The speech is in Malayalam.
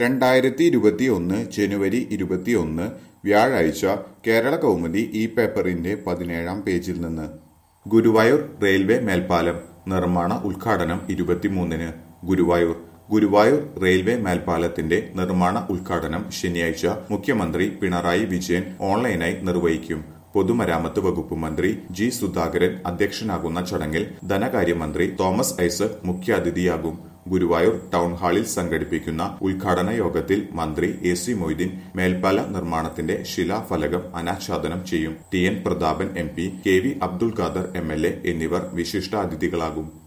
രണ്ടായിരത്തി ഇരുപത്തിയൊന്ന് ജനുവരി ഇരുപത്തിയൊന്ന് വ്യാഴാഴ്ച കേരള കൗമുദി ഈ പേപ്പറിന്റെ പതിനേഴാം പേജിൽ നിന്ന് ഗുരുവായൂർ റെയിൽവേ മേൽപ്പാലം നിർമ്മാണ ഉദ്ഘാടനം ഇരുപത്തിമൂന്നിന് ഗുരുവായൂർ ഗുരുവായൂർ റെയിൽവേ മേൽപ്പാലത്തിന്റെ നിർമ്മാണ ഉദ്ഘാടനം ശനിയാഴ്ച മുഖ്യമന്ത്രി പിണറായി വിജയൻ ഓൺലൈനായി നിർവഹിക്കും പൊതുമരാമത്ത് വകുപ്പ് മന്ത്രി ജി സുധാകരൻ അധ്യക്ഷനാകുന്ന ചടങ്ങിൽ ധനകാര്യമന്ത്രി തോമസ് ഐസക് മുഖ്യാതിഥിയാകും ഗുരുവായൂർ ടൗൺ ഹാളിൽ സംഘടിപ്പിക്കുന്ന ഉദ്ഘാടന യോഗത്തിൽ മന്ത്രി എ സി മൊയ്തീൻ മേൽപ്പാല നിർമ്മാണത്തിന്റെ ശിലാഫലകം അനാച്ഛാദനം ചെയ്യും T N Prathapan M P K V Abdul Khader M L A എന്നിവർ വിശിഷ്ടാതിഥികളാകും